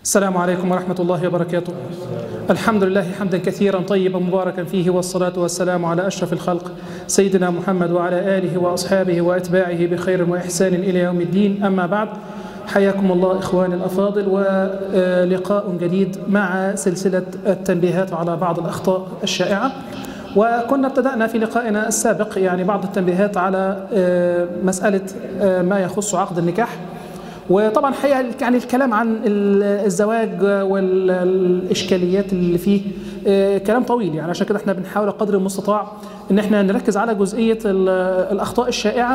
السلام عليكم ورحمة الله وبركاته الحمد لله حمدا كثيرا طيبا مباركا فيه والصلاة والسلام على أشرف الخلق سيدنا محمد وعلى آله وأصحابه وأتباعه بخير وإحسان إلى يوم الدين أما بعد حياكم الله إخواني الأفاضل ولقاء جديد مع سلسلة التنبيهات على بعض الأخطاء الشائعة وكنا ابتدأنا في لقائنا السابق يعني بعض التنبيهات على مسألة ما يخص عقد النكاح وطبعا حقيقة يعني الكلام عن الزواج والإشكاليات اللي فيه كلام طويل يعني عشان كده احنا بنحاول قدر المستطاع ان احنا نركز على جزئية الأخطاء الشائعة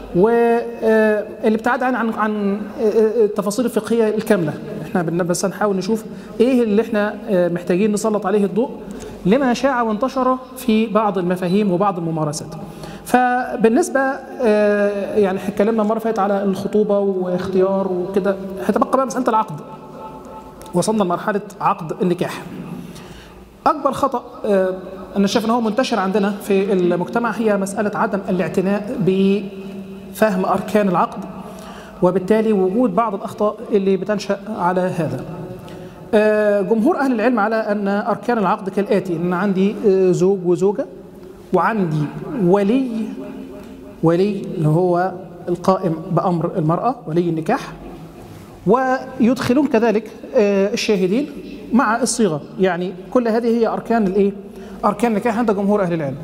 والابتعاد عن عن عن التفاصيل الفقهية الكاملة احنا بس هنحاول نشوف ايه اللي احنا محتاجين نسلط عليه الضوء لما شاع وانتشر في بعض المفاهيم وبعض الممارسات فبالنسبه يعني اتكلمنا مره فاتت على الخطوبه واختيار وكده هتبقى بقى مساله العقد وصلنا لمرحله عقد النكاح اكبر خطا انا شايف ان هو منتشر عندنا في المجتمع هي مساله عدم الاعتناء بفهم اركان العقد وبالتالي وجود بعض الاخطاء اللي بتنشا على هذا جمهور اهل العلم على ان اركان العقد كالاتي ان عندي زوج وزوجه وعندي ولي ولي اللي هو القائم بامر المراه ولي النكاح ويدخلون كذلك الشاهدين مع الصيغه يعني كل هذه هي اركان الايه اركان النكاح عند جمهور اهل العلم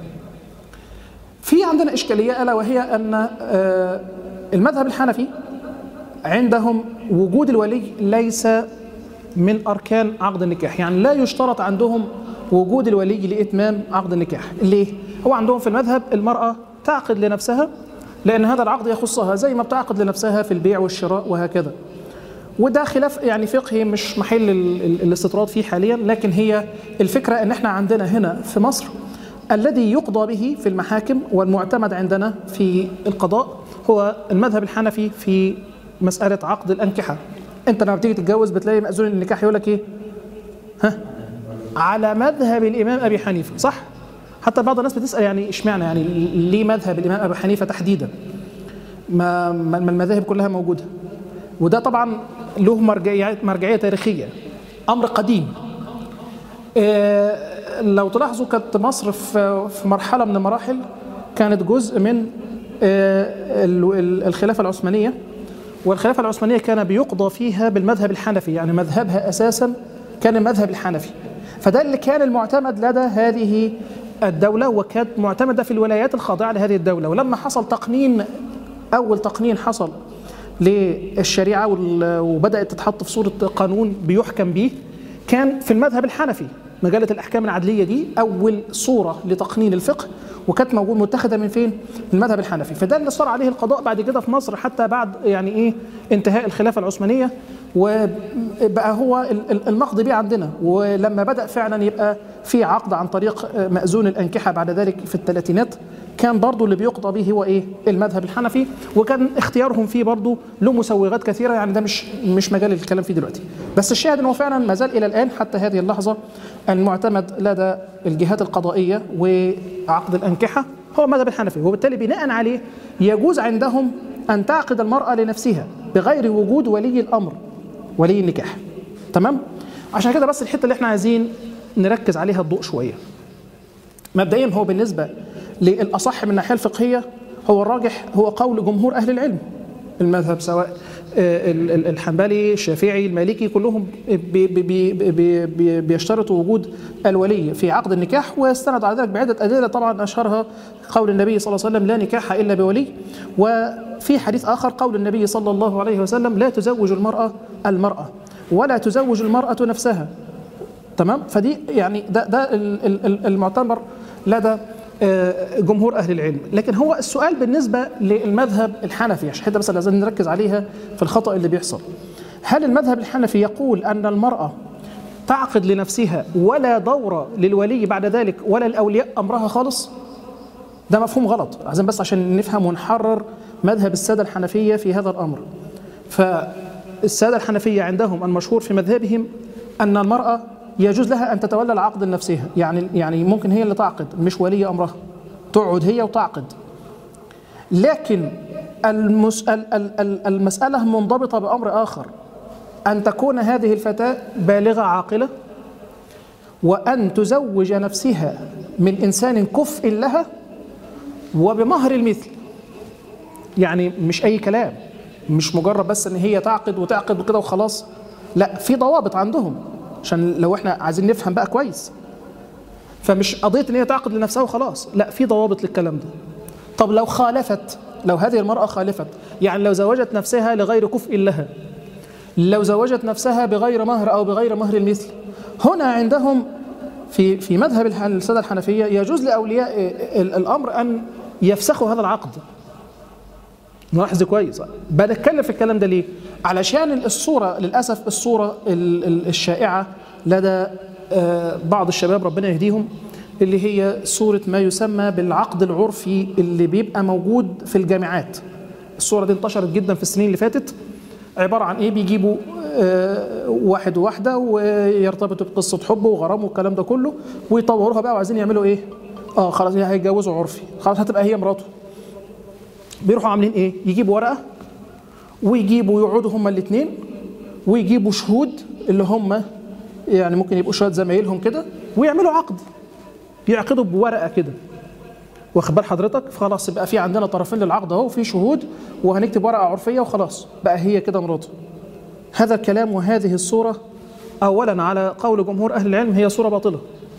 في عندنا اشكاليه الا وهي ان المذهب الحنفي عندهم وجود الولي ليس من اركان عقد النكاح يعني لا يشترط عندهم وجود الولي لاتمام عقد النكاح ليه هو عندهم في المذهب المراه تعقد لنفسها لان هذا العقد يخصها زي ما بتعقد لنفسها في البيع والشراء وهكذا وده خلاف يعني فقهي مش محل الاستطراد فيه حاليا لكن هي الفكره ان احنا عندنا هنا في مصر الذي يقضى به في المحاكم والمعتمد عندنا في القضاء هو المذهب الحنفي في مساله عقد الانكحه انت لما بتيجي تتجوز بتلاقي مأذون النكاح يقول لك ايه ها على مذهب الامام ابي حنيفه صح حتى بعض الناس بتسال يعني اشمعنى يعني ليه مذهب الامام ابي حنيفه تحديدا ما ما المذاهب كلها موجوده وده طبعا له مرجعيه مرجعيه تاريخيه امر قديم إيه لو تلاحظوا كانت مصر في في مرحله من المراحل كانت جزء من إيه الخلافه العثمانيه والخلافة العثمانية كان بيقضى فيها بالمذهب الحنفي يعني مذهبها أساسا كان المذهب الحنفي فده اللي كان المعتمد لدى هذه الدولة وكانت معتمدة في الولايات الخاضعة لهذه الدولة ولما حصل تقنين أول تقنين حصل للشريعة وبدأت تتحط في صورة قانون بيحكم به كان في المذهب الحنفي مجلة الأحكام العدلية دي أول صورة لتقنين الفقه وكانت موجود متخذه من فين؟ من المذهب الحنفي، فده اللي صار عليه القضاء بعد كده في مصر حتى بعد يعني ايه انتهاء الخلافه العثمانيه وبقى هو النقد بيه عندنا ولما بدا فعلا يبقى في عقد عن طريق مأذون الانكحه بعد ذلك في الثلاثينات كان برضو اللي بيقضى به هو ايه؟ المذهب الحنفي وكان اختيارهم فيه برضو له مسوغات كثيره يعني ده مش مش مجال الكلام فيه دلوقتي، بس الشاهد انه فعلا ما زال الى الان حتى هذه اللحظه المعتمد لدى الجهات القضائيه وعقد الانكحه هو المذهب الحنفي وبالتالي بناء عليه يجوز عندهم ان تعقد المراه لنفسها بغير وجود ولي الامر ولي النكاح تمام؟ عشان كده بس الحته اللي احنا عايزين نركز عليها الضوء شويه. مبدئيا هو بالنسبه للأصح من الناحية الفقهية هو الراجح هو قول جمهور أهل العلم المذهب سواء الحنبلي الشافعي المالكي كلهم بي بي بي بيشترطوا وجود الولي في عقد النكاح ويستند على ذلك بعدة أدلة طبعا أشهرها قول النبي صلى الله عليه وسلم لا نكاح إلا بولي وفي حديث آخر قول النبي صلى الله عليه وسلم لا تزوج المرأة المرأة ولا تزوج المرأة نفسها تمام فدي يعني ده ده المعتبر لدى جمهور اهل العلم لكن هو السؤال بالنسبه للمذهب الحنفي عشان حته بس لازم نركز عليها في الخطا اللي بيحصل هل المذهب الحنفي يقول ان المراه تعقد لنفسها ولا دور للولي بعد ذلك ولا الاولياء امرها خالص ده مفهوم غلط عايزين بس عشان نفهم ونحرر مذهب الساده الحنفيه في هذا الامر فالساده الحنفيه عندهم المشهور في مذهبهم ان المراه يجوز لها ان تتولى العقد لنفسها يعني يعني ممكن هي اللي تعقد مش ولي امرها تقعد هي وتعقد لكن المس... المساله منضبطه بامر اخر أن تكون هذه الفتاة بالغة عاقلة وأن تزوج نفسها من إنسان كفء لها وبمهر المثل يعني مش أي كلام مش مجرد بس إن هي تعقد وتعقد وكده وخلاص لا في ضوابط عندهم عشان لو احنا عايزين نفهم بقى كويس فمش قضية إن هي تعقد لنفسها وخلاص لا في ضوابط للكلام ده طب لو خالفت لو هذه المرأة خالفت يعني لو زوجت نفسها لغير كفء لها لو زوجت نفسها بغير مهر أو بغير مهر المثل هنا عندهم في في مذهب السادة الحنفية يجوز لأولياء الأمر أن يفسخوا هذا العقد نلاحظ كويس بنتكلم في الكلام ده ليه علشان الصورة للأسف الصورة الشائعة لدى بعض الشباب ربنا يهديهم اللي هي صورة ما يسمى بالعقد العرفي اللي بيبقى موجود في الجامعات الصورة دي انتشرت جدا في السنين اللي فاتت عبارة عن ايه بيجيبوا آه واحد وواحدة ويرتبطوا بقصة حب وغرام والكلام ده كله ويطوروها بقى وعايزين يعملوا ايه اه خلاص هيتجوزوا عرفي خلاص هتبقى هي مراته بيروحوا عاملين ايه يجيبوا ورقة ويجيبوا يقعدوا هما الاثنين ويجيبوا شهود اللي هم يعني ممكن يبقوا شويه زمايلهم كده ويعملوا عقد يعقدوا بورقه كده واخد بال حضرتك خلاص يبقى في عندنا طرفين للعقد اهو في شهود وهنكتب ورقه عرفيه وخلاص بقى هي كده مراته هذا الكلام وهذه الصوره اولا على قول جمهور اهل العلم هي صوره باطله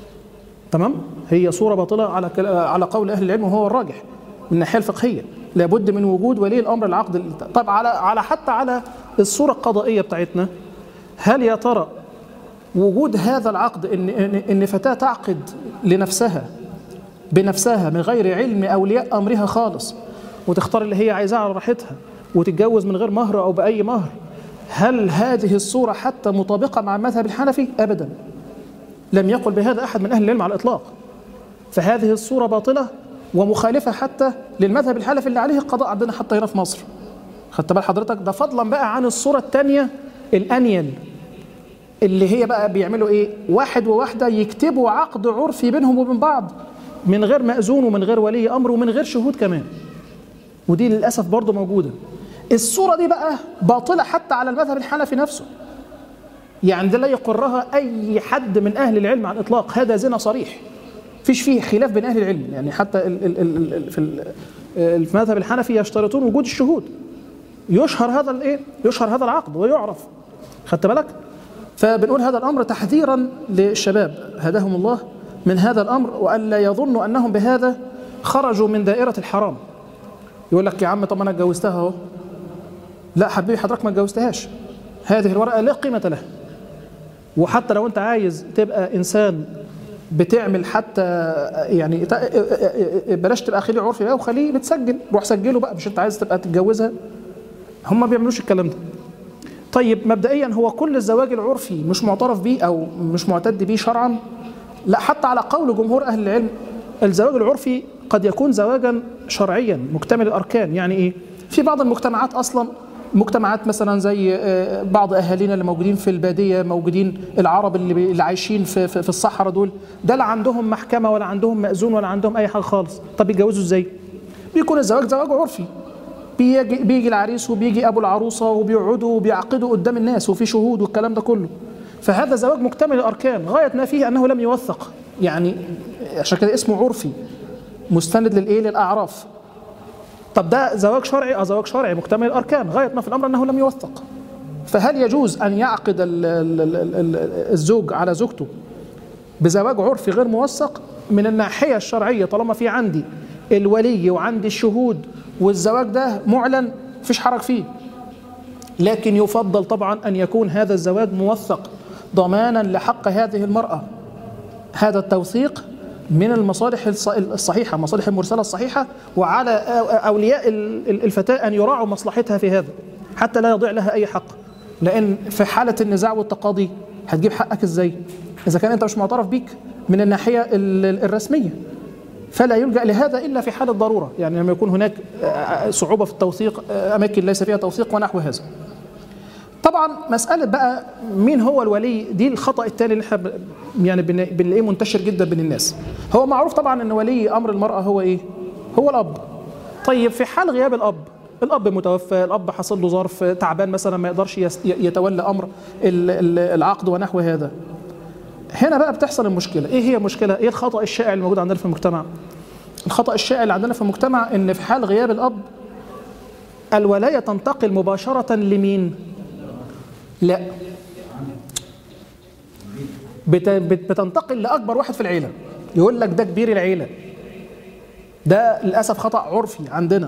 تمام هي صوره باطله على على قول اهل العلم وهو الراجح من الناحيه الفقهيه لابد من وجود ولي الامر العقد طب على على حتى على الصوره القضائيه بتاعتنا هل يا ترى وجود هذا العقد ان ان, إن فتاه تعقد لنفسها بنفسها من غير علم اولياء امرها خالص وتختار اللي هي عايزاه على راحتها وتتجوز من غير مهر او باي مهر هل هذه الصوره حتى مطابقه مع المذهب الحنفي ابدا لم يقل بهذا احد من اهل العلم على الاطلاق فهذه الصوره باطله ومخالفه حتى للمذهب الحنفي اللي عليه القضاء عندنا حتى هنا في مصر خدت بال حضرتك ده فضلا بقى عن الصوره الثانيه الانيل اللي هي بقى بيعملوا ايه واحد وواحده يكتبوا عقد عرفي بينهم وبين بعض من غير مأذون ومن غير ولي امر ومن غير شهود كمان ودي للاسف برضه موجوده الصوره دي بقى باطله حتى على المذهب الحنفي نفسه يعني ده لا يقرها اي حد من اهل العلم على الاطلاق هذا زنا صريح فيش فيه خلاف بين اهل العلم يعني حتى ال ال ال ال في المذهب الحنفي يشترطون وجود الشهود يشهر هذا الايه يشهر هذا العقد ويعرف خدت بالك فبنقول هذا الامر تحذيرا للشباب هداهم الله من هذا الامر والا يظنوا انهم بهذا خرجوا من دائره الحرام يقول لك يا عم طب انا اتجوزتها اهو لا حبيبي حضرتك ما اتجوزتهاش هذه الورقه لا قيمه لها وحتى لو انت عايز تبقى انسان بتعمل حتى يعني بلاش تبقى خليه عرفي بقى وخليه بتسجل روح سجله بقى مش انت عايز تبقى تتجوزها هم ما بيعملوش الكلام ده طيب مبدئيا هو كل الزواج العرفي مش معترف به او مش معتد به شرعا لا حتى على قول جمهور اهل العلم الزواج العرفي قد يكون زواجا شرعيا مكتمل الاركان يعني ايه في بعض المجتمعات اصلا مجتمعات مثلا زي بعض اهالينا اللي موجودين في الباديه موجودين العرب اللي, اللي عايشين في, في, في الصحراء دول ده لا عندهم محكمه ولا عندهم مأذون ولا عندهم اي حاجه خالص طب يتجوزوا ازاي بيكون الزواج زواج عرفي بيجي, بيجي العريس وبيجي ابو العروسه وبيقعدوا وبيعقدوا قدام الناس وفي شهود والكلام ده كله فهذا زواج مكتمل الاركان غايه ما فيه انه لم يوثق يعني عشان كده اسمه عرفي مستند للايه للاعراف طب ده زواج شرعي اه زواج شرعي مكتمل الاركان غايه ما في الامر انه لم يوثق فهل يجوز ان يعقد ال ال ال الزوج على زوجته بزواج عرفي غير موثق من الناحيه الشرعيه طالما في عندي الولي وعندي الشهود والزواج ده معلن مفيش حرج فيه لكن يفضل طبعا ان يكون هذا الزواج موثق ضمانا لحق هذه المراه هذا التوثيق من المصالح الصحيحة المصالح المرسلة الصحيحة وعلى أولياء الفتاة أن يراعوا مصلحتها في هذا حتى لا يضيع لها أي حق لأن في حالة النزاع والتقاضي هتجيب حقك إزاي إذا كان أنت مش معترف بيك من الناحية الرسمية فلا يلجأ لهذا إلا في حالة ضرورة يعني لما يكون هناك صعوبة في التوثيق أماكن ليس فيها توثيق ونحو هذا طبعا مسألة بقى مين هو الولي دي الخطأ التالي اللي احنا يعني بنلاقيه منتشر جدا بين الناس هو معروف طبعا ان ولي امر المرأة هو ايه؟ هو الاب طيب في حال غياب الاب الاب متوفى الاب حصل له ظرف تعبان مثلا ما يقدرش يس- يتولى امر ال- ال- العقد ونحو هذا هنا بقى بتحصل المشكله ايه هي المشكله ايه الخطا الشائع الموجود عندنا في المجتمع الخطا الشائع اللي عندنا في المجتمع ان في حال غياب الاب الولايه تنتقل مباشره لمين لا بت- بت- بتنتقل لاكبر واحد في العيله يقول لك ده كبير العيله ده للاسف خطا عرفي عندنا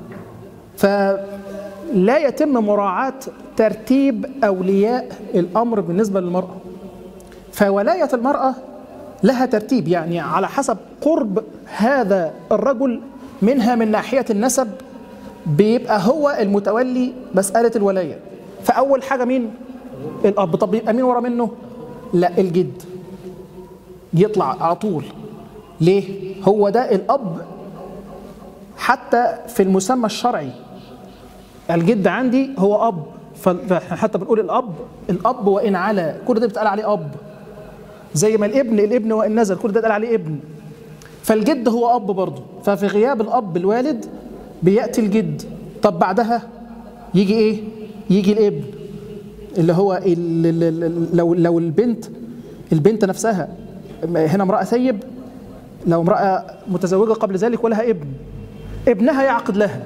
فلا يتم مراعاه ترتيب اولياء الامر بالنسبه للمراه فولايه المراه لها ترتيب يعني على حسب قرب هذا الرجل منها من ناحيه النسب بيبقى هو المتولي مساله الولايه فاول حاجه مين الاب طب يبقى مين ورا منه لا الجد يطلع على طول ليه هو ده الاب حتى في المسمى الشرعي الجد عندي هو اب فحتى بنقول الاب الاب وان علا كل ده بيتقال عليه اب زي ما الابن الابن وان نزل كل ده اتقال عليه ابن فالجد هو اب برضه ففي غياب الاب الوالد بياتي الجد طب بعدها يجي ايه يجي الابن اللي هو ال- ال- ال- لو لو البنت البنت نفسها هنا امراه ثيب لو امراه متزوجه قبل ذلك ولها ابن ابنها يعقد لها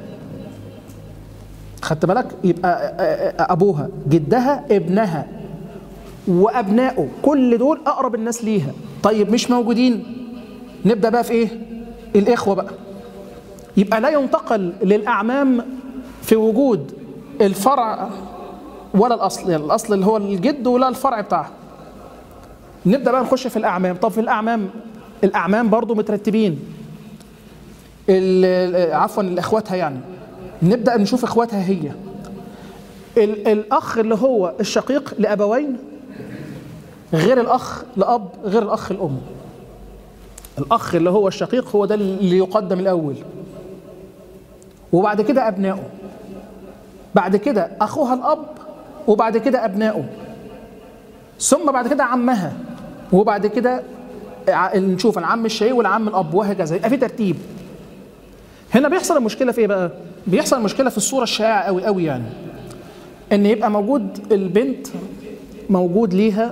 خدت بالك يبقى ابوها جدها ابنها وابنائه كل دول اقرب الناس ليها طيب مش موجودين نبدا بقى في ايه الاخوه بقى يبقى لا ينتقل للاعمام في وجود الفرع ولا الاصل يعني الاصل اللي هو الجد ولا الفرع بتاعها نبدا بقى نخش في الاعمام طب في الاعمام الاعمام برضو مترتبين ال- عفوا الاخواتها يعني نبدا نشوف اخواتها هي ال- الاخ اللي هو الشقيق لابوين غير الاخ لاب غير الاخ الام الاخ اللي هو الشقيق هو ده اللي يقدم الاول وبعد كده ابنائه بعد كده اخوها الاب وبعد كده ابنائه ثم بعد كده عمها وبعد كده ع- نشوف العم الشقيق والعم الاب وهكذا يبقى في ترتيب هنا بيحصل المشكله في ايه بقى بيحصل المشكله في الصوره الشائعه قوي قوي يعني ان يبقى موجود البنت موجود ليها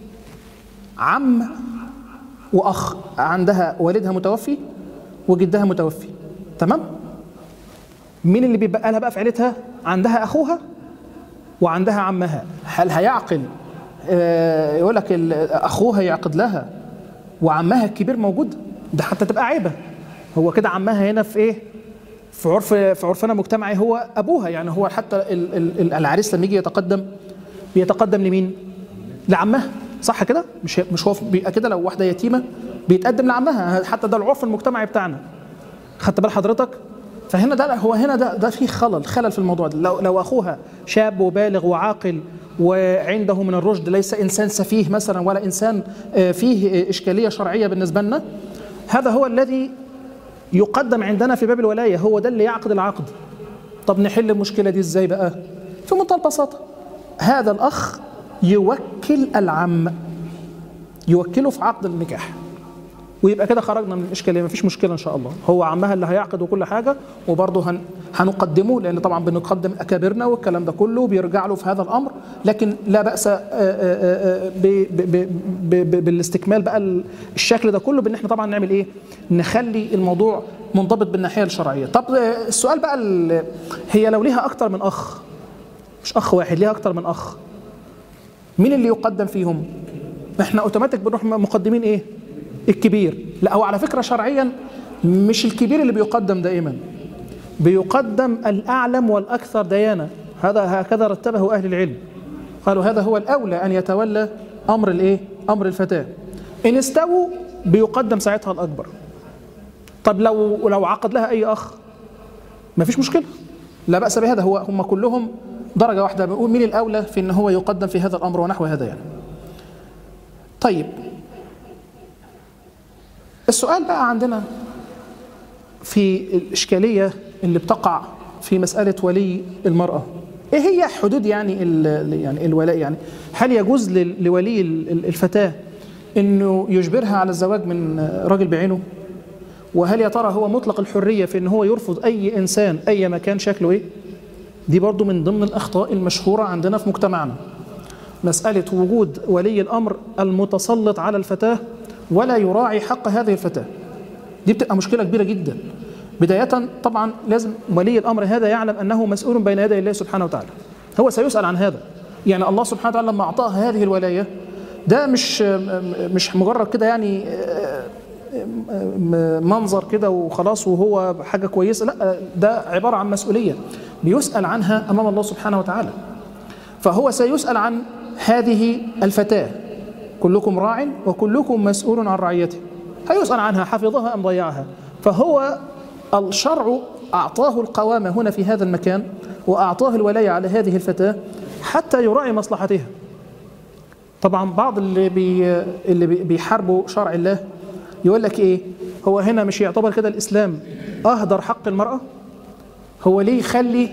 عم واخ عندها والدها متوفي وجدها متوفي تمام مين اللي بيبقى لها بقى في عيلتها عندها اخوها وعندها عمها هل هيعقل آه، يقول لك ال- اخوها يعقد لها وعمها الكبير موجود ده حتى تبقى عيبه هو كده عمها هنا في ايه في عرف في عرفنا المجتمعي هو ابوها يعني هو حتى ال- ال- ال- العريس لما يجي يتقدم بيتقدم لمين لعمها صح كده مش مش هو بيبقى كده لو واحده يتيمه بيتقدم لعمها حتى ده العرف المجتمعي بتاعنا خدت بال حضرتك فهنا ده هو هنا ده ده في خلل خلل في الموضوع ده لو لو اخوها شاب وبالغ وعاقل وعنده من الرشد ليس انسان سفيه مثلا ولا انسان آه، فيه آه، اشكاليه شرعيه بالنسبه لنا هذا هو الذي يقدم عندنا في باب الولايه هو ده اللي يعقد العقد طب نحل المشكله دي ازاي بقى في منتهى البساطه هذا الاخ يوكل العم يوكله في عقد النكاح ويبقى كده خرجنا من الاشكاليه مفيش مشكله ان شاء الله هو عمها اللي هيعقد وكل حاجه وبرضه هن هنقدمه لان طبعا بنقدم اكابرنا والكلام ده كله بيرجع له في هذا الامر لكن لا باس آه، آه، آه، ب- ب- ب- ب- بالاستكمال بقى ال- الشكل ده كله بان احنا طبعا نعمل ايه نخلي الموضوع منضبط بالناحيه الشرعيه طب آه، السؤال بقى ال- هي لو ليها اكتر من اخ مش اخ واحد ليها اكتر من اخ مين اللي يقدم فيهم احنا اوتوماتيك بنروح مقدمين ايه الكبير لا هو على فكره شرعيا مش الكبير اللي بيقدم دائما بيقدم الاعلم والاكثر ديانه هذا هكذا رتبه اهل العلم قالوا هذا هو الاولى ان يتولى امر الايه امر الفتاه ان استووا بيقدم ساعتها الاكبر طب لو لو عقد لها اي اخ ما فيش مشكله لا باس بهذا هو هم كلهم درجه واحده بنقول مين الاولى في ان هو يقدم في هذا الامر ونحو هذا يعني طيب السؤال بقى عندنا في الإشكالية اللي بتقع في مسألة ولي المرأة إيه هي حدود يعني ال يعني الولاء يعني هل يجوز لل- لولي ال- الفتاة إنه يجبرها على الزواج من راجل بعينه وهل يا ترى هو مطلق الحرية في إن هو يرفض أي إنسان أي مكان شكله إيه دي برضو من ضمن الأخطاء المشهورة عندنا في مجتمعنا مسألة وجود ولي الأمر المتسلط على الفتاة ولا يراعي حق هذه الفتاة دي بتبقى مشكلة كبيرة جدا بداية طبعا لازم ولي الأمر هذا يعلم أنه مسؤول بين يدي الله سبحانه وتعالى هو سيسأل عن هذا يعني الله سبحانه وتعالى لما أعطاها هذه الولاية ده مش مش مجرد كده يعني منظر كده وخلاص وهو حاجة كويسة لا ده عبارة عن مسؤولية بيسأل عنها أمام الله سبحانه وتعالى فهو سيسأل عن هذه الفتاة كلكم راع وكلكم مسؤول عن رعيته هيسأل عنها حفظها أم ضيعها فهو الشرع أعطاه القوامة هنا في هذا المكان وأعطاه الولاية على هذه الفتاة حتى يراعي مصلحتها طبعا بعض اللي بي اللي بيحاربوا شرع الله يقول لك ايه هو هنا مش يعتبر كده الاسلام اهدر حق المراه هو ليه يخلي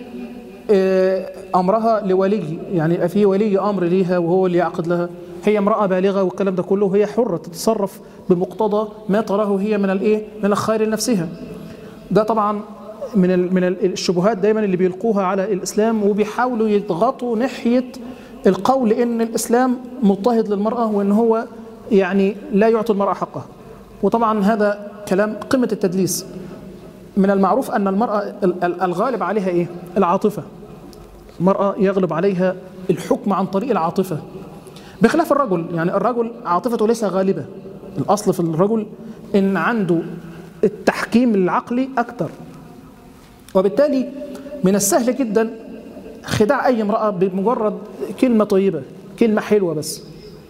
امرها لولي يعني يبقى في ولي امر ليها وهو اللي يعقد لها هي امراه بالغه والكلام ده كله وهي حره تتصرف بمقتضى ما تراه هي من الايه من الخير لنفسها ده طبعا من من الشبهات دايما اللي بيلقوها على الاسلام وبيحاولوا يضغطوا ناحيه القول ان الاسلام مضطهد للمراه وان هو يعني لا يعطي المراه حقها وطبعا هذا كلام قمه التدليس من المعروف ان المراه الغالب عليها ايه العاطفه المراه يغلب عليها الحكم عن طريق العاطفه بخلاف الرجل يعني الرجل عاطفته ليس غالبه الاصل في الرجل ان عنده التحكيم العقلي اكثر وبالتالي من السهل جدا خداع اي امراه بمجرد كلمه طيبه كلمه حلوه بس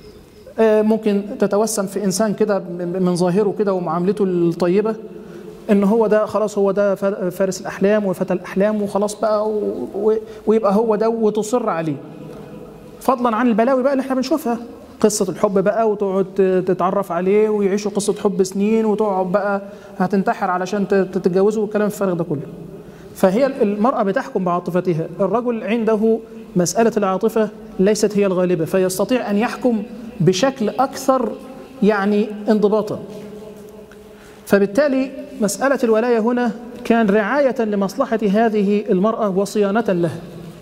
ممكن تتوسم في انسان كده من ظاهره كده ومعاملته الطيبه ان هو ده خلاص هو ده فارس الاحلام وفتى الاحلام وخلاص بقى ويبقى هو ده وتصر عليه فضلا عن البلاوي بقى اللي احنا بنشوفها قصة الحب بقى وتقعد تتعرف عليه ويعيشوا قصة حب سنين وتقعد بقى هتنتحر علشان تتجوزوا والكلام الفارغ ده كله فهي المرأة بتحكم بعاطفتها الرجل عنده مسألة العاطفة ليست هي الغالبة فيستطيع أن يحكم بشكل أكثر يعني انضباطا فبالتالي مسألة الولاية هنا كان رعاية لمصلحة هذه المرأة وصيانة لها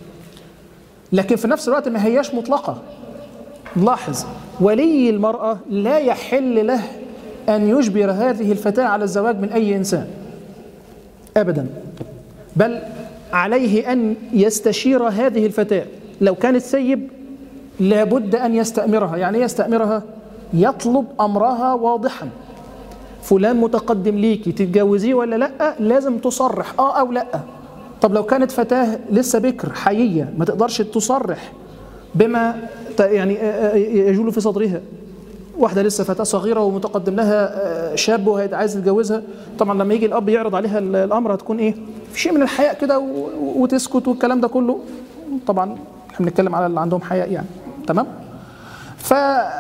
لكن في نفس الوقت ما هياش مطلقة لاحظ ولي المرأة لا يحل له أن يجبر هذه الفتاة على الزواج من أي إنسان أبدا بل عليه أن يستشير هذه الفتاة لو كانت سيب لابد أن يستأمرها يعني يستأمرها يطلب أمرها واضحا فلان متقدم ليكي تتجوزيه ولا لا لازم تصرح اه او لا طب لو كانت فتاه لسه بكر حييه ما تقدرش تصرح بما يعني يجول في صدرها واحدة لسه فتاة صغيرة ومتقدم لها شاب وعايز يتجوزها طبعا لما يجي الأب يعرض عليها الأمر هتكون إيه؟ في شيء من الحياء كده وتسكت والكلام ده كله طبعا احنا بنتكلم على اللي عندهم حياء يعني تمام؟ ف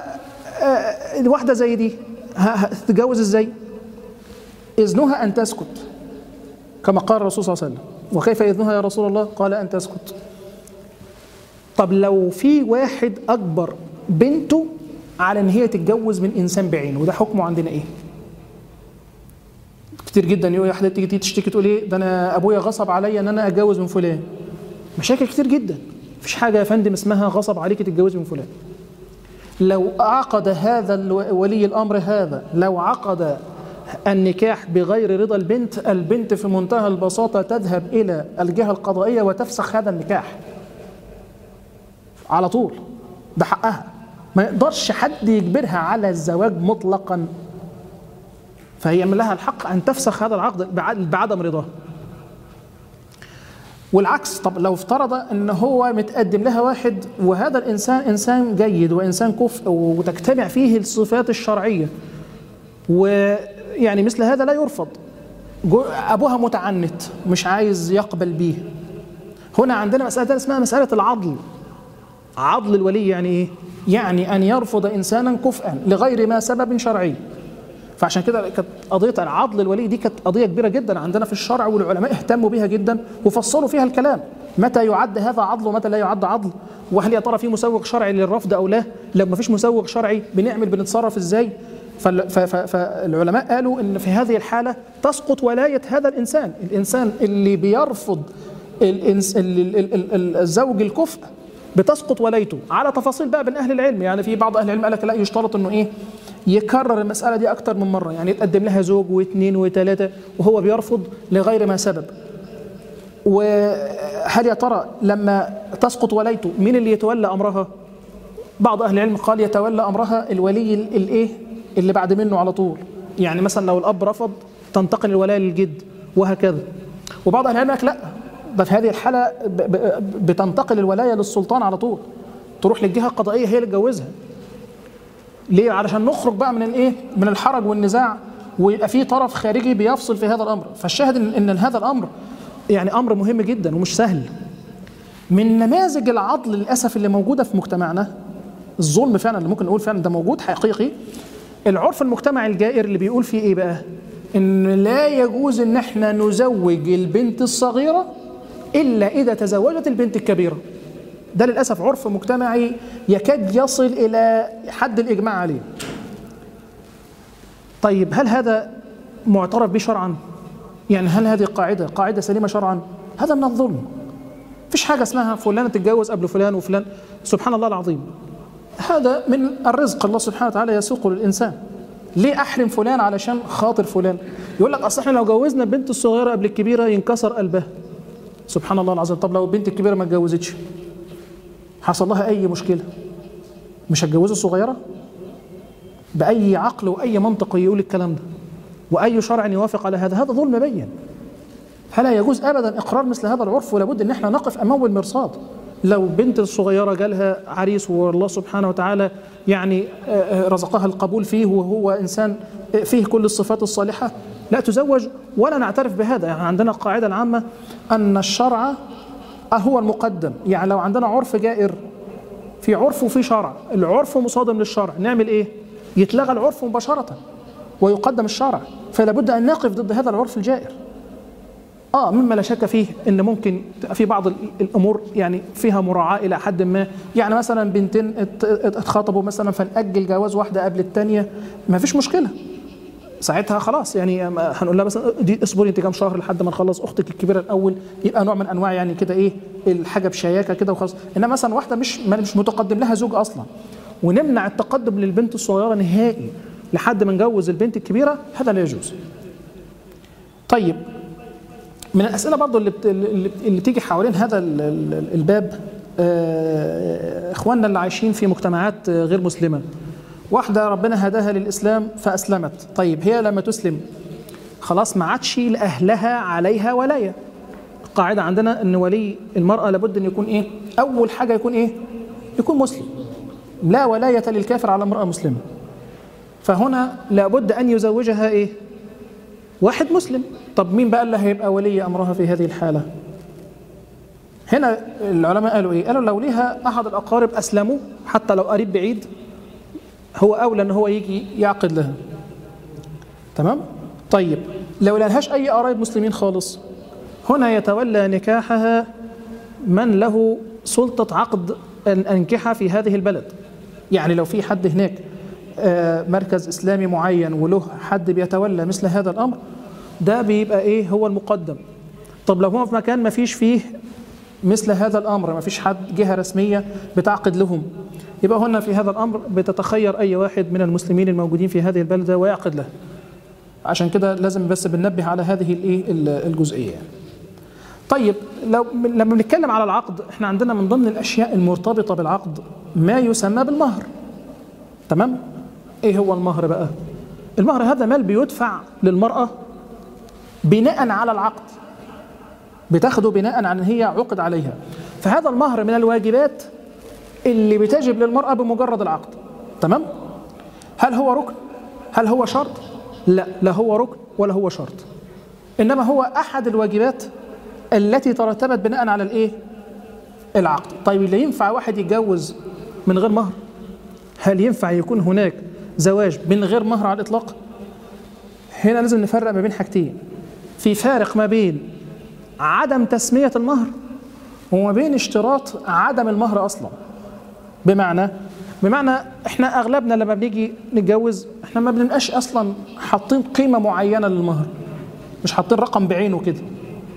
الواحدة زي دي هتتجوز ازاي؟ إذنها أن تسكت كما قال الرسول صلى الله عليه وسلم وكيف إذنها يا رسول الله؟ قال أن تسكت طب لو في واحد أكبر بنته على ان هي تتجوز من انسان بعينه وده حكمه عندنا ايه كتير جدا يقول واحده تيجي تشتكي تقول ايه ده انا ابويا غصب عليا ان انا اتجوز من فلان مشاكل كتير جدا مفيش حاجه يا فندم اسمها غصب عليك تتجوزي من فلان لو عقد هذا ولي الامر هذا لو عقد النكاح بغير رضا البنت البنت في منتهى البساطه تذهب الى الجهه القضائيه وتفسخ هذا النكاح على طول ده حقها ما يقدرش حد يجبرها على الزواج مطلقا فهي من لها الحق ان تفسخ هذا العقد بعدم رضاه والعكس طب لو افترض ان هو متقدم لها واحد وهذا الانسان انسان جيد وانسان كفء وتجتمع فيه الصفات الشرعيه ويعني مثل هذا لا يرفض ابوها متعنت مش عايز يقبل بيه هنا عندنا مساله اسمها مساله العضل عضل الولي يعني ايه يعني ان يرفض انسانا كفءا لغير ما سبب شرعي فعشان كده كانت قضيه العضل الولي دي كانت قضيه كبيره جدا عندنا في الشرع والعلماء اهتموا بها جدا وفصلوا فيها الكلام متى يعد هذا عضل ومتى لا يعد عضل وهل يا ترى في مسوغ شرعي للرفض او لا لو ما فيش مسوغ شرعي بنعمل بنتصرف ازاي فالعلماء قالوا ان في هذه الحاله تسقط ولايه هذا الانسان الانسان اللي بيرفض الإنس... ال- ال- ال- ال- الزوج الكفء بتسقط ولايته على تفاصيل بقى بين اهل العلم يعني في بعض اهل العلم قال لك لا يشترط انه ايه يكرر المساله دي اكتر من مره يعني يتقدم لها زوج واثنين وثلاثه وهو بيرفض لغير ما سبب وهل يا ترى لما تسقط ولايته مين اللي يتولى امرها بعض اهل العلم قال يتولى امرها الولي ال- الايه اللي بعد منه على طول يعني مثلا لو الاب رفض تنتقل الولايه للجد وهكذا وبعض اهل العلم قال لك لا ده في هذه الحاله ب- ب- بتنتقل الولايه للسلطان على طول تروح للجهه القضائيه هي اللي تجوزها ليه علشان نخرج بقى من الايه من الحرج والنزاع ويبقى في طرف خارجي بيفصل في هذا الامر فالشاهد ان إن هذا الامر يعني امر مهم جدا ومش سهل من نماذج العضل للاسف اللي موجوده في مجتمعنا الظلم فعلا اللي ممكن نقول فعلا ده موجود حقيقي العرف المجتمعي الجائر اللي بيقول فيه ايه بقى ان لا يجوز ان احنا نزوج البنت الصغيره الا اذا تزوجت البنت الكبيره ده للاسف عرف مجتمعي يكاد يصل الى حد الاجماع عليه طيب هل هذا معترف به شرعا يعني هل هذه قاعده قاعده سليمه شرعا هذا من الظلم فيش حاجه اسمها فلانه تتجوز قبل فلان وفلان سبحان الله العظيم هذا من الرزق الله سبحانه وتعالى يسوقه للانسان ليه احرم فلان علشان خاطر فلان يقول لك اصل احنا لو جوزنا البنت الصغيره قبل الكبيره ينكسر قلبها سبحان الله العظيم طب لو البنت الكبيره ما اتجوزتش حصل لها اي مشكله مش هتجوزه الصغيره باي عقل واي منطق يقول الكلام ده واي شرع يوافق على هذا هذا ظلم بين فلا يجوز ابدا اقرار مثل هذا العرف ولابد ان احنا نقف امام المرصاد لو بنت الصغيره جالها عريس والله سبحانه وتعالى يعني آه، آه، رزقها القبول فيه وهو انسان آه، فيه كل الصفات الصالحه لا تزوج ولا نعترف بهذا يعني عندنا القاعده العامه ان الشرع هو المقدم يعني لو عندنا عرف جائر في عرف وفي شرع العرف مصادم للشرع نعمل ايه يتلغى العرف مباشره ويقدم الشرع فلا بد ان نقف ضد هذا العرف الجائر اه مما لا شك فيه ان ممكن تبقى في بعض ال- الامور يعني فيها مراعاه الى حد ما يعني مثلا بنتين ات- ات- اتخاطبوا مثلا فنأجل جواز واحده قبل الثانيه ما فيش مشكله ساعتها خلاص يعني ما- هنقول لها مثلا دي اصبري انت كام شهر لحد ما نخلص اختك الكبيره الاول يبقى نوع من انواع يعني كده ايه الحاجه بشياكه كده وخلاص انما مثلا واحده مش ما- مش متقدم لها زوج اصلا ونمنع التقدم للبنت الصغيره نهائي لحد ما نجوز البنت الكبيره هذا لا يجوز. طيب من الاسئله برضو اللي بت... اللي اللي بتيجي حوالين هذا ال- ال- الباب آه، اخواننا اللي عايشين في مجتمعات آه، غير مسلمه واحده ربنا هداها للاسلام فاسلمت طيب هي لما تسلم خلاص ما عادش لاهلها عليها ولايه قاعده عندنا ان ولي المراه لابد ان يكون ايه اول حاجه يكون ايه يكون مسلم لا ولايه للكافر على امراه مسلمه فهنا لابد ان يزوجها ايه واحد مسلم طب مين بقى اللي هيبقى ولي امرها في هذه الحاله هنا العلماء قالوا ايه قالوا لو ليها احد الاقارب اسلموا حتى لو قريب بعيد هو اولى ان هو يجي يعقد لها تمام طيب لو لهاش اي قرايب مسلمين خالص هنا يتولى نكاحها من له سلطه عقد الانكحه في هذه البلد يعني لو في حد هناك آه، مركز اسلامي معين وله حد بيتولى مثل هذا الامر ده بيبقى ايه هو المقدم طب لو هو في مكان ما فيش فيه مثل هذا الامر ما فيش حد جهه رسميه بتعقد لهم يبقى هنا في هذا الامر بتتخير اي واحد من المسلمين الموجودين في هذه البلده ويعقد له عشان كده لازم بس بننبه على هذه الايه الجزئيه يعني. طيب لو لما بنتكلم على العقد احنا عندنا من ضمن الاشياء المرتبطه بالعقد ما يسمى بالمهر تمام ايه هو المهر بقى المهر هذا مال بيدفع للمراه بناء على العقد بتاخده بناء على ان هي عقد عليها فهذا المهر من الواجبات اللي بتجب للمراه بمجرد العقد تمام هل هو ركن هل هو شرط لا لا هو ركن ولا هو شرط انما هو احد الواجبات التي ترتبت بناء على الايه العقد طيب لا ينفع واحد يتجوز من غير مهر هل ينفع يكون هناك زواج من غير مهر على الاطلاق هنا لازم نفرق ما بين حاجتين في فارق ما بين عدم تسمية المهر وما بين اشتراط عدم المهر أصلا بمعنى بمعنى احنا اغلبنا لما بنيجي نتجوز احنا ما بنبقاش اصلا حاطين قيمه معينه للمهر مش حاطين رقم بعينه كده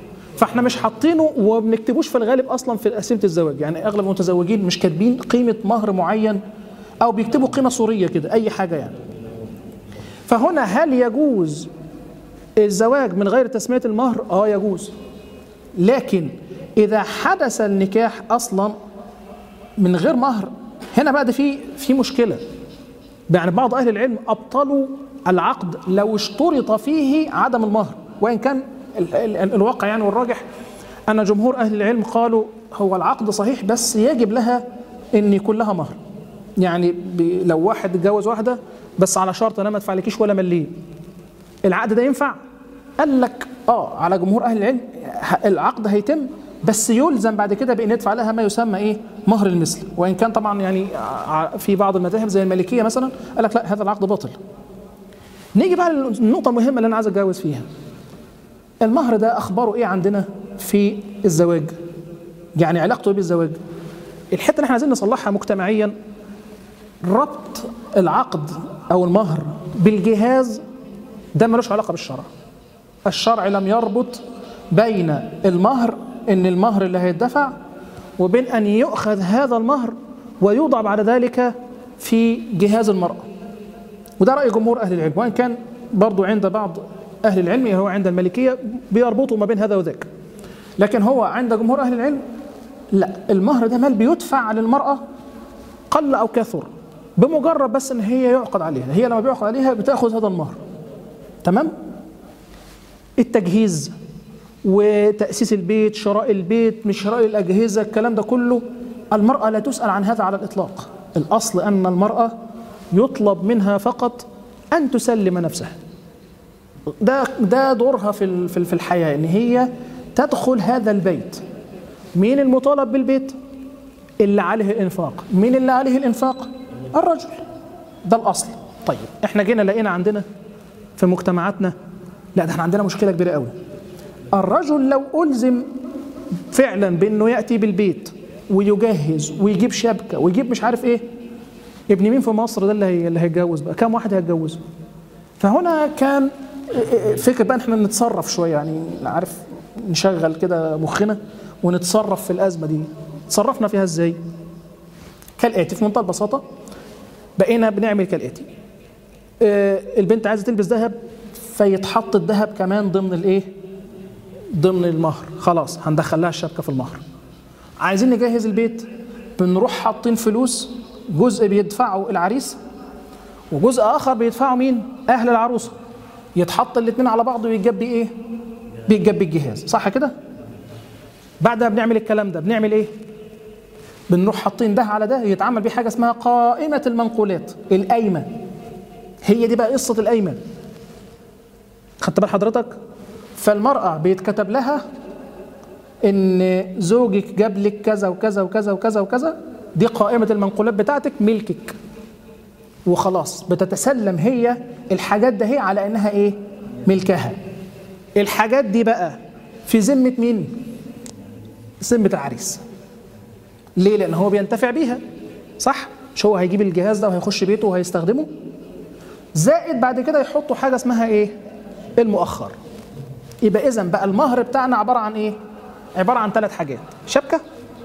فاحنا مش حاطينه وبنكتبوش في الغالب اصلا في قسيمه الزواج يعني اغلب المتزوجين مش كاتبين قيمه مهر معين او بيكتبوا قيمه صوريه كده اي حاجه يعني فهنا هل يجوز الزواج من غير تسميه المهر اه يجوز لكن اذا حدث النكاح اصلا من غير مهر هنا بقى ده في في مشكله يعني بعض اهل العلم ابطلوا العقد لو اشترط فيه عدم المهر وان كان ال- ال- الواقع يعني والراجح ان جمهور اهل العلم قالوا هو العقد صحيح بس يجب لها ان يكون لها مهر يعني ب- لو واحد اتجوز واحده بس على شرط انا ما ادفعلكيش ولا مليم العقد ده ينفع قال لك اه على جمهور اهل العلم ه- العقد هيتم بس يلزم بعد كده بان يدفع لها ما يسمى ايه مهر المثل وان كان طبعا يعني ع- في بعض المذاهب زي المالكيه مثلا قال لك لا هذا العقد باطل نيجي بقى للنقطه المهمه اللي انا عايز اتجوز فيها المهر ده اخباره ايه عندنا في الزواج يعني علاقته ايه بالزواج الحته اللي احنا عايزين نصلحها مجتمعيا ربط العقد او المهر بالجهاز ده ملوش علاقه بالشرع الشرع لم يربط بين المهر ان المهر اللي هيدفع وبين ان يؤخذ هذا المهر ويوضع بعد ذلك في جهاز المراه وده راي جمهور اهل العلم وان كان برضو عند بعض اهل العلم هو عند المالكيه بيربطوا ما بين هذا وذاك لكن هو عند جمهور اهل العلم لا المهر ده مال بيدفع للمراه قل او كثر بمجرد بس ان هي يعقد عليها هي لما بيعقد عليها بتاخذ هذا المهر تمام التجهيز وتأسيس البيت شراء البيت مش شراء الأجهزة الكلام ده كله المرأة لا تسأل عن هذا على الإطلاق الأصل أن المرأة يطلب منها فقط أن تسلم نفسها ده ده دورها في ال- في ال- في الحياة إن هي تدخل هذا البيت مين المطالب بالبيت اللي عليه الإنفاق مين اللي عليه الإنفاق الرجل ده الأصل طيب احنا جينا لقينا عندنا في مجتمعاتنا لا ده احنا عندنا مشكله كبيره قوي الرجل لو الزم فعلا بانه ياتي بالبيت ويجهز ويجيب شبكه ويجيب مش عارف ايه ابن مين في مصر ده اللي هي اللي هيتجوز بقى كام واحد هيتجوز فهنا كان فكر بقى ان احنا نتصرف شويه يعني عارف نشغل كده مخنا ونتصرف في الازمه دي تصرفنا فيها ازاي كالاتي في منتهى البساطه بقينا بنعمل كالاتي آه، البنت عايزه تلبس ذهب فيتحط الذهب كمان ضمن الايه ضمن المهر خلاص هندخل لها الشبكه في المهر عايزين نجهز البيت بنروح حاطين فلوس جزء بيدفعه العريس وجزء اخر بيدفعه مين اهل العروسه يتحط الاثنين على بعض ويتجاب بيه ايه بيتجاب بيه الجهاز صح كده بعد ما بنعمل الكلام ده بنعمل ايه بنروح حاطين ده على ده يتعمل بيه حاجه اسمها قائمه المنقولات القايمه هي دي بقى قصه القايمه خدت بال حضرتك فالمرأة بيتكتب لها إن زوجك جاب لك كذا وكذا وكذا وكذا وكذا دي قائمة المنقولات بتاعتك ملكك وخلاص بتتسلم هي الحاجات ده هي على إنها إيه ملكها الحاجات دي بقى في ذمة مين؟ ذمة العريس ليه؟ لأن هو بينتفع بيها صح؟ مش هو هيجيب الجهاز ده وهيخش بيته وهيستخدمه؟ زائد بعد كده يحطوا حاجة اسمها إيه؟ المؤخر يبقى اذا بقى المهر بتاعنا عباره عن ايه عباره عن ثلاث حاجات شبكه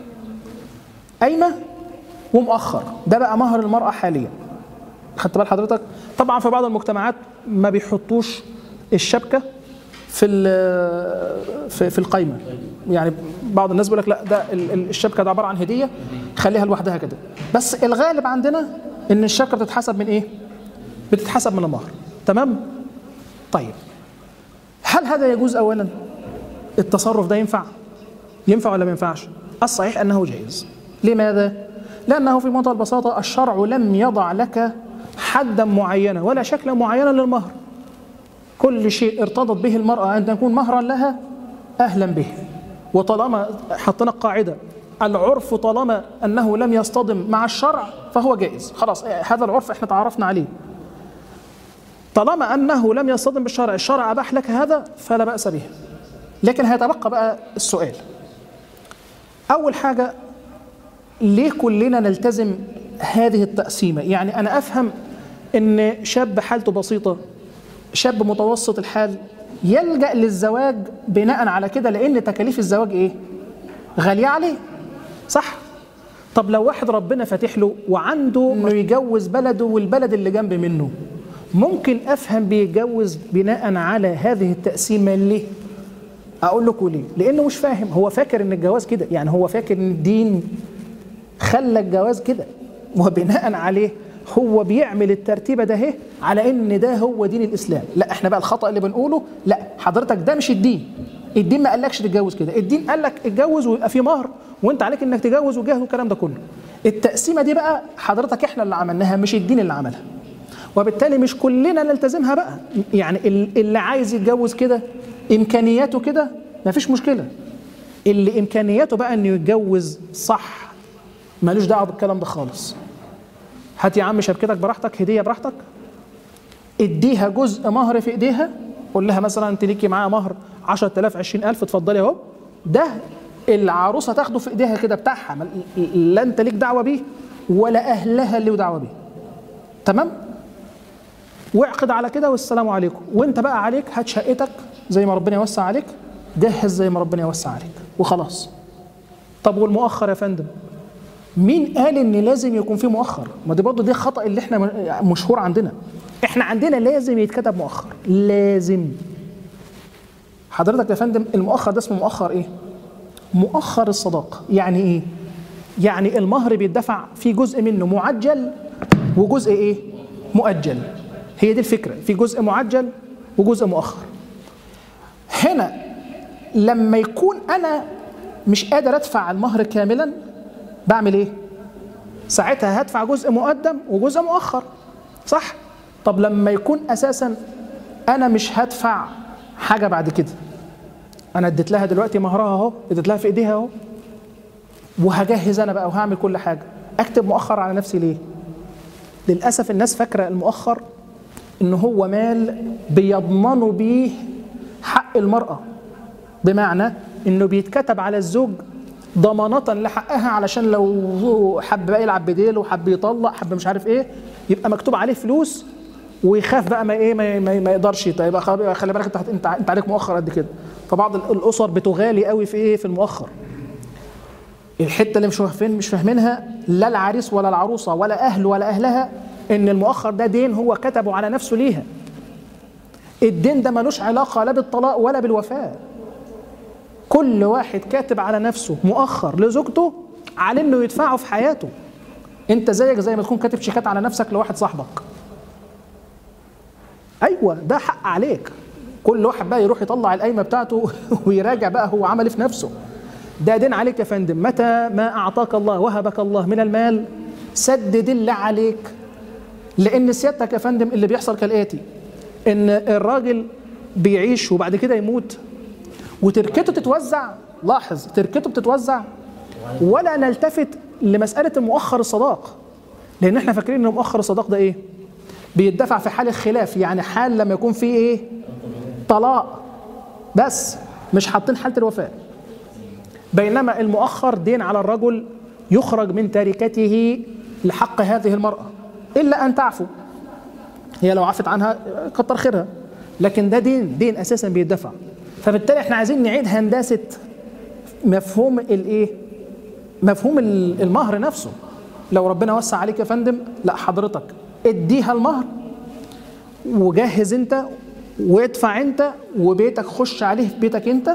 قايمه ومؤخر ده بقى مهر المراه حاليا خدت بال حضرتك طبعا في بعض المجتمعات ما بيحطوش الشبكه في ال- في, في القايمه يعني بعض الناس بيقول لك لا ده ال- ال- الشبكه ده عباره عن هديه خليها لوحدها كده بس الغالب عندنا ان الشبكه بتتحسب من ايه بتتحسب من المهر تمام طيب هل هذا يجوز اولا التصرف ده ينفع ينفع ولا ما ينفعش الصحيح انه جائز لماذا لانه في منتهى البساطه الشرع لم يضع لك حدا معينا ولا شكلا معينا للمهر كل شيء ارتضت به المراه ان تكون مهرا لها اهلا به وطالما حطينا القاعده العرف طالما انه لم يصطدم مع الشرع فهو جائز خلاص هذا العرف احنا تعرفنا عليه طالما انه لم يصطدم بالشرع الشرع اباح لك هذا فلا باس به لكن هيتبقى بقى السؤال اول حاجه ليه كلنا نلتزم هذه التقسيمه يعني انا افهم ان شاب حالته بسيطه شاب متوسط الحال يلجأ للزواج بناء على كده لأن تكاليف الزواج إيه؟ غالية عليه صح؟ طب لو واحد ربنا فاتح له وعنده انه يجوز بلده والبلد اللي جنب منه ممكن افهم بيتجوز بناء على هذه التقسيمه ليه؟ اقول لكم ليه؟ لانه مش فاهم هو فاكر ان الجواز كده يعني هو فاكر ان الدين خلى الجواز كده وبناء عليه هو بيعمل الترتيبه ده اهي على ان ده هو دين الاسلام لا احنا بقى الخطا اللي بنقوله لا حضرتك ده مش الدين الدين ما قالكش تتجوز كده الدين قال لك اتجوز ويبقى في مهر وانت عليك انك تجوز وجهز والكلام ده كله التقسيمه دي بقى حضرتك احنا اللي عملناها مش الدين اللي عملها وبالتالي مش كلنا نلتزمها بقى يعني اللي عايز يتجوز كده امكانياته كده مفيش مشكله اللي امكانياته بقى انه يتجوز صح ملوش دعوه بالكلام ده خالص هات يا عم شبكتك براحتك هديه براحتك اديها جزء مهر في ايديها قول لها مثلا انت ليكي معاها مهر 10000 20000 اتفضلي اهو ده العروسه تاخده في ايديها كده بتاعها لا انت ليك دعوه بيه ولا اهلها اللي دعوه بيه تمام واعقد على كده والسلام عليكم وانت بقى عليك هات شقتك زي ما ربنا يوسع عليك جهز زي ما ربنا يوسع عليك وخلاص طب والمؤخر يا فندم مين قال ان لازم يكون في مؤخر ما دي برضه دي خطا اللي احنا مشهور عندنا احنا عندنا لازم يتكتب مؤخر لازم حضرتك يا فندم المؤخر ده اسمه مؤخر ايه مؤخر الصداقه يعني ايه يعني المهر بيدفع في جزء منه معجل وجزء ايه مؤجل هي دي الفكره في جزء معجل وجزء مؤخر هنا لما يكون انا مش قادر ادفع المهر كاملا بعمل ايه ساعتها هدفع جزء مقدم وجزء مؤخر صح طب لما يكون اساسا انا مش هدفع حاجه بعد كده انا اديت لها دلوقتي مهرها اهو اديت لها في ايديها اهو وهجهز انا بقى وهعمل كل حاجه اكتب مؤخر على نفسي ليه للاسف الناس فاكره المؤخر ان هو مال بيضمنوا بيه حق المراه بمعنى انه بيتكتب على الزوج ضمانة لحقها علشان لو حب بقى يلعب بديل وحب يطلق حب مش عارف ايه يبقى مكتوب عليه فلوس ويخاف بقى ما ايه ما, ما, ما يقدرش يبقى خلي بالك انت انت انت عليك مؤخر قد كده فبعض الاسر بتغالي قوي في ايه في المؤخر الحته اللي مش فاهمين مش فاهمينها لا العريس ولا العروسه ولا اهل ولا اهلها ان المؤخر ده دين هو كتبه على نفسه ليها الدين ده ملوش علاقه لا بالطلاق ولا بالوفاه كل واحد كاتب على نفسه مؤخر لزوجته على انه يدفعه في حياته انت زيك زي ما تكون كاتب شيكات على نفسك لواحد صاحبك ايوه ده حق عليك كل واحد بقى يروح يطلع القايمه بتاعته ويراجع بقى هو عمل في نفسه ده دين عليك يا فندم متى ما اعطاك الله وهبك الله من المال سدد اللي عليك لان سيادتك يا فندم اللي بيحصل كالاتي ان الراجل بيعيش وبعد كده يموت وتركته تتوزع لاحظ تركته بتتوزع ولا نلتفت لمساله مؤخر الصداق لان احنا فاكرين ان مؤخر الصداق ده ايه بيدفع في حال الخلاف يعني حال لما يكون فيه ايه طلاق بس مش حاطين حاله الوفاه بينما المؤخر دين على الرجل يخرج من تركته لحق هذه المراه الا ان تعفو هي لو عفت عنها كتر خيرها لكن ده دين دين اساسا بيدفع فبالتالي احنا عايزين نعيد هندسه مفهوم الايه مفهوم المهر نفسه لو ربنا وسع عليك يا فندم لا حضرتك اديها المهر وجهز انت وادفع انت وبيتك خش عليه في بيتك انت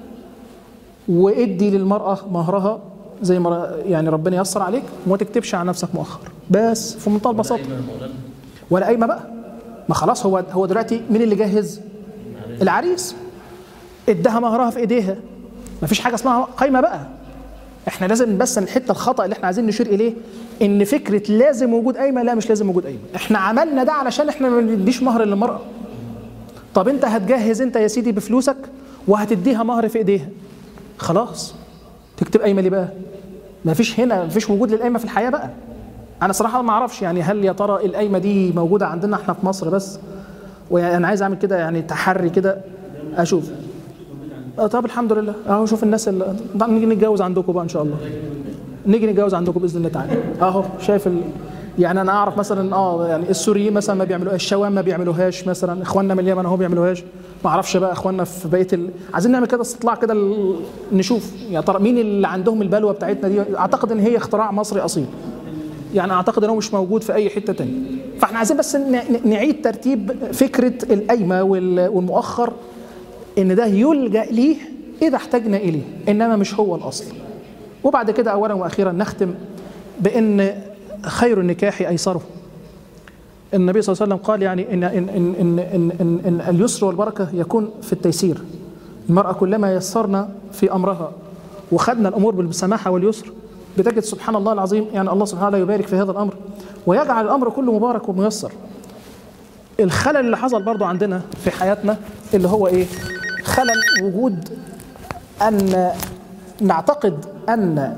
وادي للمرأة مهرها زي ما يعني ربنا ييسر عليك وما تكتبش على نفسك مؤخر بس في منتهى البساطة ولا قايمة بقى ما خلاص هو هو دلوقتي مين اللي جهز؟ العريس اداها مهرها في ايديها ما فيش حاجة اسمها قايمة بقى احنا لازم بس الحته الخطا اللي احنا عايزين نشير اليه ان فكره لازم وجود قايمه لا مش لازم وجود قايمه احنا عملنا ده علشان احنا ما نديش مهر للمراه طب انت هتجهز انت يا سيدي بفلوسك وهتديها مهر في ايديها خلاص تكتب قايمه ليه بقى ما فيش هنا ما فيش وجود للقايمه في الحياه بقى انا صراحه ما اعرفش يعني هل يا ترى القايمه دي موجوده عندنا احنا في مصر بس وانا عايز اعمل كده يعني تحري كده اشوف آه طب الحمد لله اهو شوف الناس اللي نيجي نتجوز عندكم بقى ان شاء الله نيجي نتجوز عندكم باذن الله تعالى اهو شايف ال... يعني انا اعرف مثلا اه يعني السوريين مثلا ما بيعملوها الشوام ما بيعملوهاش مثلا اخواننا من اليمن اهو بيعملوهاش ما اعرفش بقى اخواننا في بقيه ال... عايزين نعمل كده استطلاع كده ال... نشوف يا ترى مين اللي عندهم البلوه بتاعتنا دي اعتقد ان هي اختراع مصري اصيل يعني اعتقد انه مش موجود في اي حته تانية فاحنا عايزين بس نعيد ترتيب فكره القايمه والمؤخر ان ده يلجا ليه اذا احتجنا اليه انما مش هو الاصل وبعد كده اولا واخيرا نختم بان خير النكاح ايسره النبي صلى الله عليه وسلم قال يعني ان ان ان ان, إن, إن, إن اليسر والبركه يكون في التيسير المراه كلما يسرنا في امرها وخدنا الامور بالسماحه واليسر بتجد سبحان الله العظيم يعني الله سبحانه وتعالى يبارك في هذا الامر ويجعل الامر كله مبارك وميسر الخلل اللي حصل برضو عندنا في حياتنا اللي هو ايه خلل وجود ان نعتقد ان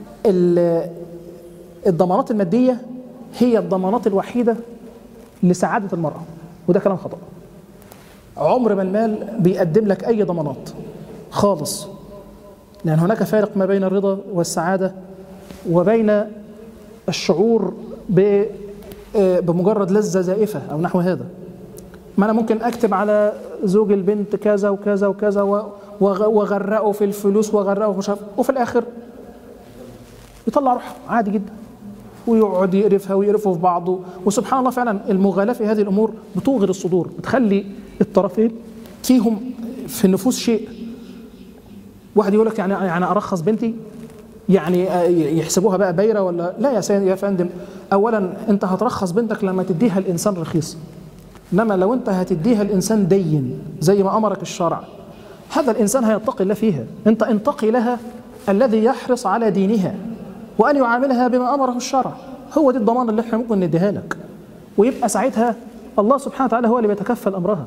الضمانات الماديه هي الضمانات الوحيده لسعاده المراه وده كلام خطا عمر ما المال بيقدم لك اي ضمانات خالص لان هناك فارق ما بين الرضا والسعاده وبين الشعور بمجرد لذة زائفة أو نحو هذا ما أنا ممكن أكتب على زوج البنت كذا وكذا وكذا وغرقه في الفلوس وغرقه مش عارف وفي الآخر يطلع روحه عادي جدا ويقعد يقرفها ويقرفوا في بعضه وسبحان الله فعلا المغالاة في هذه الأمور بتوغر الصدور بتخلي الطرفين فيهم في النفوس شيء واحد يقول لك يعني يعني ارخص بنتي يعني يحسبوها بقى بايره ولا لا يا سيدي يا فندم اولا انت هترخص بنتك لما تديها الانسان رخيص انما لو انت هتديها الانسان دين زي ما امرك الشرع هذا الانسان هيتقي الله فيها انت انتقي لها الذي يحرص على دينها وان يعاملها بما امره الشرع هو دي الضمان اللي احنا ممكن نديها لك ويبقى ساعتها الله سبحانه وتعالى هو اللي بيتكفل امرها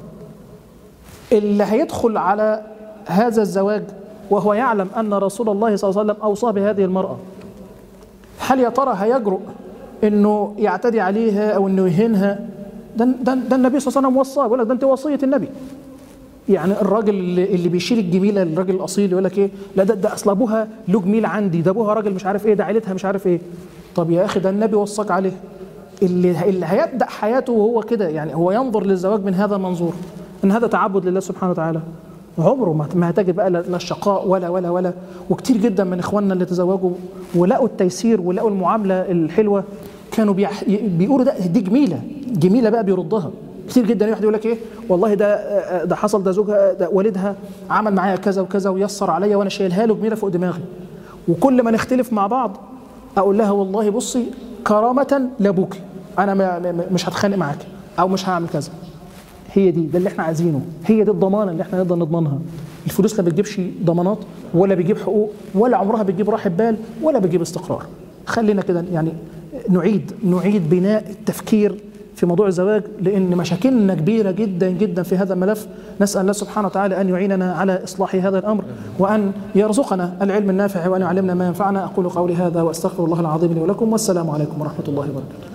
اللي هيدخل على هذا الزواج وهو يعلم أن رسول الله صلى الله عليه وسلم أوصى بهذه المرأة هل يا ترى هيجرؤ أنه يعتدي عليها أو أنه يهينها ده, ده, ده النبي صلى الله عليه وسلم وصاه يقول لك ده أنت وصية النبي يعني الراجل اللي, اللي بيشيل الجميله الراجل الاصيل يقول لك ايه لا ده, ده اصل ابوها له جميل عندي ده ابوها راجل مش عارف ايه ده عيلتها مش عارف ايه طب يا اخي ده النبي وصاك عليه اللي اللي هيبدا حياته وهو كده يعني هو ينظر للزواج من هذا المنظور ان هذا تعبد لله سبحانه وتعالى عمره ما هتجد بقى لا الشقاء ولا ولا ولا وكتير جدا من اخواننا اللي تزوجوا ولقوا التيسير ولقوا المعامله الحلوه كانوا بيح... بيقولوا ده دي جميله جميله بقى بيردها كتير جدا واحد يقول لك ايه والله ده ده حصل ده زوجها ده والدها عمل معايا كذا وكذا ويسر عليا وانا شايلها له جميله فوق دماغي وكل ما نختلف مع بعض اقول لها والله بصي كرامه لابوكي انا ما مش هتخانق معاك او مش هعمل كذا هي دي ده اللي احنا عايزينه هي دي الضمانه اللي احنا نقدر نضمنها الفلوس لا بتجيبش ضمانات ولا بيجيب حقوق ولا عمرها بتجيب راحه بال ولا بتجيب استقرار خلينا كده يعني نعيد نعيد بناء التفكير في موضوع الزواج لان مشاكلنا كبيره جدا جدا في هذا الملف نسال الله سبحانه وتعالى ان يعيننا على اصلاح هذا الامر وان يرزقنا العلم النافع وان يعلمنا ما ينفعنا اقول قولي هذا واستغفر الله العظيم لي ولكم والسلام عليكم ورحمه الله وبركاته